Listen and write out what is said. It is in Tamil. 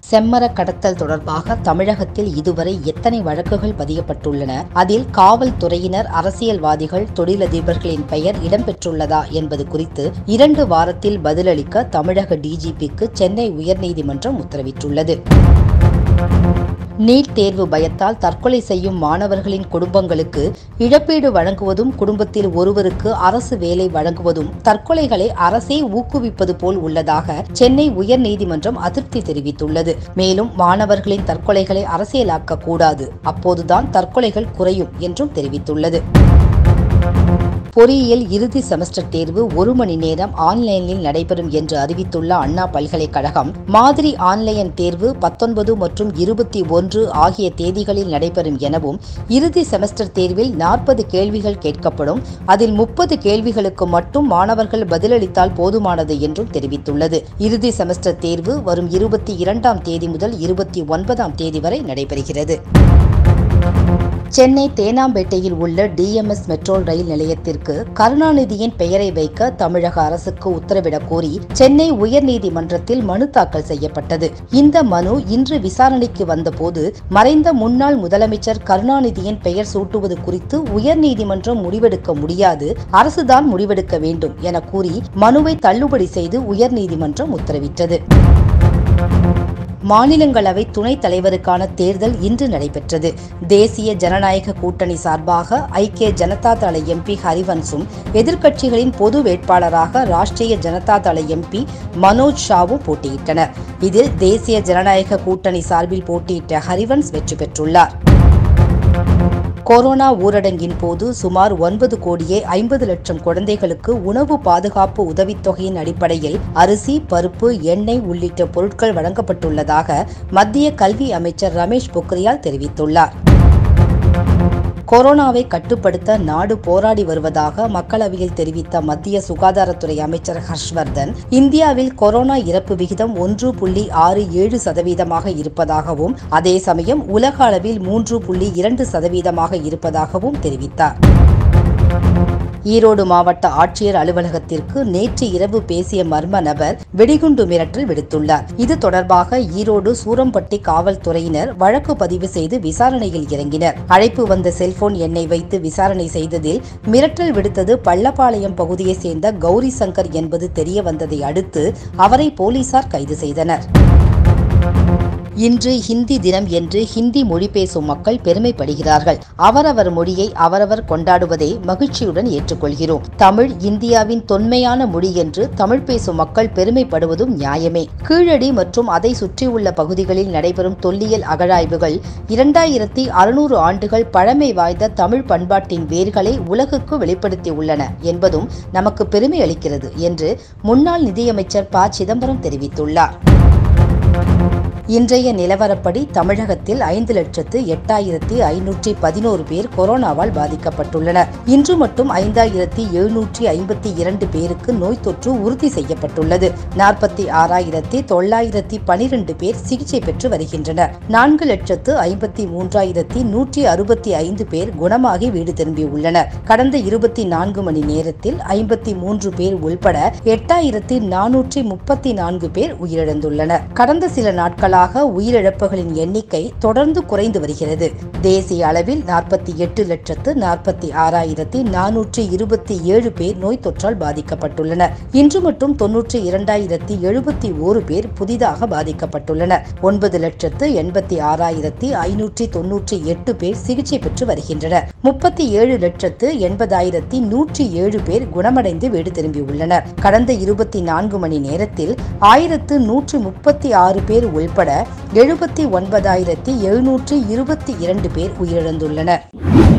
செம்மர கடத்தல் தொடர்பாக தமிழகத்தில் இதுவரை எத்தனை வழக்குகள் பதியப்பட்டுள்ளன அதில் காவல்துறையினர் அரசியல்வாதிகள் தொழிலதிபர்களின் பெயர் இடம்பெற்றுள்ளதா என்பது குறித்து இரண்டு வாரத்தில் பதிலளிக்க தமிழக டிஜிபிக்கு சென்னை உயர்நீதிமன்றம் உத்தரவிட்டுள்ளது நீட் தேர்வு பயத்தால் தற்கொலை செய்யும் மாணவர்களின் குடும்பங்களுக்கு இழப்பீடு வழங்குவதும் குடும்பத்தில் ஒருவருக்கு அரசு வேலை வழங்குவதும் தற்கொலைகளை அரசே ஊக்குவிப்பது போல் உள்ளதாக சென்னை உயர்நீதிமன்றம் அதிருப்தி தெரிவித்துள்ளது மேலும் மாணவர்களின் தற்கொலைகளை அரசியலாக்க கூடாது அப்போதுதான் தற்கொலைகள் குறையும் என்றும் தெரிவித்துள்ளது பொறியியல் இறுதி செமஸ்டர் தேர்வு ஒரு மணி நேரம் ஆன்லைனில் நடைபெறும் என்று அறிவித்துள்ள அண்ணா பல்கலைக்கழகம் மாதிரி ஆன்லைன் தேர்வு பத்தொன்பது மற்றும் இருபத்தி ஒன்று ஆகிய தேதிகளில் நடைபெறும் எனவும் இறுதி செமஸ்டர் தேர்வில் நாற்பது கேள்விகள் கேட்கப்படும் அதில் முப்பது கேள்விகளுக்கு மட்டும் மாணவர்கள் பதிலளித்தால் போதுமானது என்றும் தெரிவித்துள்ளது இறுதி செமஸ்டர் தேர்வு வரும் இருபத்தி இரண்டாம் தேதி முதல் இருபத்தி ஒன்பதாம் தேதி வரை நடைபெறுகிறது சென்னை தேனாம்பேட்டையில் உள்ள டிஎம்எஸ் மெட்ரோ ரயில் நிலையத்திற்கு கருணாநிதியின் பெயரை வைக்க தமிழக அரசுக்கு உத்தரவிடக் கோரி சென்னை உயர்நீதிமன்றத்தில் மனு தாக்கல் செய்யப்பட்டது இந்த மனு இன்று விசாரணைக்கு வந்தபோது மறைந்த முன்னாள் முதலமைச்சர் கருணாநிதியின் பெயர் சூட்டுவது குறித்து உயர்நீதிமன்றம் முடிவெடுக்க முடியாது அரசுதான் முடிவெடுக்க வேண்டும் என கூறி மனுவை தள்ளுபடி செய்து உயர்நீதிமன்றம் உத்தரவிட்டது மாநிலங்களவை துணைத் தலைவருக்கான தேர்தல் இன்று நடைபெற்றது தேசிய ஜனநாயக கூட்டணி சார்பாக ஐக்கிய ஜனதா தள எம்பி ஹரிவன்ஸும் எதிர்க்கட்சிகளின் பொது வேட்பாளராக ராஷ்டிரிய ஜனதா தள எம்பி மனோஜ் ஷாவும் போட்டியிட்டனர் இதில் தேசிய ஜனநாயக கூட்டணி சார்பில் போட்டியிட்ட ஹரிவன்ஸ் வெற்றி பெற்றுள்ளார் கொரோனா ஊரடங்கின் போது சுமார் ஒன்பது கோடியே ஐம்பது லட்சம் குழந்தைகளுக்கு உணவு பாதுகாப்பு உதவித்தொகையின் அடிப்படையில் அரிசி பருப்பு எண்ணெய் உள்ளிட்ட பொருட்கள் வழங்கப்பட்டுள்ளதாக மத்திய கல்வி அமைச்சர் ரமேஷ் பொக்ரியால் தெரிவித்துள்ளார் கொரோனாவை கட்டுப்படுத்த நாடு போராடி வருவதாக மக்களவையில் தெரிவித்த மத்திய சுகாதாரத்துறை அமைச்சர் ஹர்ஷ்வர்தன் இந்தியாவில் கொரோனா இறப்பு விகிதம் ஒன்று புள்ளி ஆறு ஏழு சதவீதமாக இருப்பதாகவும் அதே சமயம் உலக அளவில் மூன்று புள்ளி இரண்டு சதவீதமாக இருப்பதாகவும் தெரிவித்தார் ஈரோடு மாவட்ட ஆட்சியர் அலுவலகத்திற்கு நேற்று இரவு பேசிய மர்ம நபர் வெடிகுண்டு மிரட்டல் விடுத்துள்ளார் இது தொடர்பாக ஈரோடு சூரம்பட்டி காவல்துறையினர் வழக்கு பதிவு செய்து விசாரணையில் இறங்கினர் அழைப்பு வந்த செல்போன் எண்ணை வைத்து விசாரணை செய்ததில் மிரட்டல் விடுத்தது பள்ளப்பாளையம் பகுதியைச் சேர்ந்த கௌரி சங்கர் என்பது தெரிய வந்ததை அடுத்து அவரை போலீசார் கைது செய்தனர் இன்று ஹிந்தி தினம் என்று ஹிந்தி மொழி பேசும் மக்கள் பெருமைப்படுகிறார்கள் அவரவர் மொழியை அவரவர் கொண்டாடுவதை மகிழ்ச்சியுடன் ஏற்றுக்கொள்கிறோம் தமிழ் இந்தியாவின் தொன்மையான மொழி என்று தமிழ் பேசும் மக்கள் பெருமைப்படுவதும் நியாயமே கீழடி மற்றும் அதை சுற்றியுள்ள பகுதிகளில் நடைபெறும் தொல்லியல் அகழாய்வுகள் இரண்டாயிரத்தி அறுநூறு ஆண்டுகள் பழமை வாய்ந்த தமிழ் பண்பாட்டின் வேர்களை உலகுக்கு வெளிப்படுத்தியுள்ளன என்பதும் நமக்கு பெருமை அளிக்கிறது என்று முன்னாள் நிதியமைச்சர் ப சிதம்பரம் தெரிவித்துள்ளார் இன்றைய நிலவரப்படி தமிழகத்தில் ஐந்து லட்சத்து எட்டாயிரத்தி ஐநூற்றி பதினோரு பேர் கொரோனாவால் பாதிக்கப்பட்டுள்ளனர் இன்று மட்டும் ஐந்தாயிரத்தி எழுநூற்றி ஐம்பத்தி இரண்டு பேருக்கு நோய் தொற்று உறுதி செய்யப்பட்டுள்ளது நாற்பத்தி ஆறாயிரத்தி தொள்ளாயிரத்தி பனிரெண்டு பேர் சிகிச்சை பெற்று வருகின்றனர் நான்கு லட்சத்து ஐம்பத்தி மூன்றாயிரத்தி நூற்றி அறுபத்தி ஐந்து பேர் குணமாகி வீடு திரும்பியுள்ளனர் கடந்த இருபத்தி நான்கு மணி நேரத்தில் ஐம்பத்தி மூன்று பேர் உள்பட எட்டாயிரத்தி நானூற்றி முப்பத்தி நான்கு பேர் உயிரிழந்துள்ளனர் கடந்த சில நாட்களாக உயிரிழப்புகளின் எண்ணிக்கை தொடர்ந்து குறைந்து வருகிறது தேசிய அளவில் நாற்பத்தி எட்டு லட்சத்து நாற்பத்தி ஆறாயிரத்தி நானூற்றி இருபத்தி ஏழு பேர் நோய் தொற்றால் பாதிக்கப்பட்டுள்ளனர் இன்று மட்டும் தொன்னூற்றி இரண்டாயிரத்தி எழுபத்தி ஓரு பேர் புதிதாக பாதிக்கப்பட்டுள்ளனர் ஒன்பது லட்சத்து எண்பத்தி ஆறாயிரத்தி ஐநூற்றி தொன்னூற்றி எட்டு பேர் சிகிச்சை பெற்று வருகின்றனர் முப்பத்தி ஏழு லட்சத்து எண்பதாயிரத்தி நூற்றி ஏழு பேர் குணமடைந்து வீடு திரும்பியுள்ளனர் கடந்த இருபத்தி நான்கு மணி நேரத்தில் ஆயிரத்து நூற்று முப்பத்தி ஆறு பேர் உள்பட எழுபத்தி ஒன்பதாயிரத்தி எழுநூற்றி இருபத்தி இரண்டு பேர் உயிரிழந்துள்ளனர்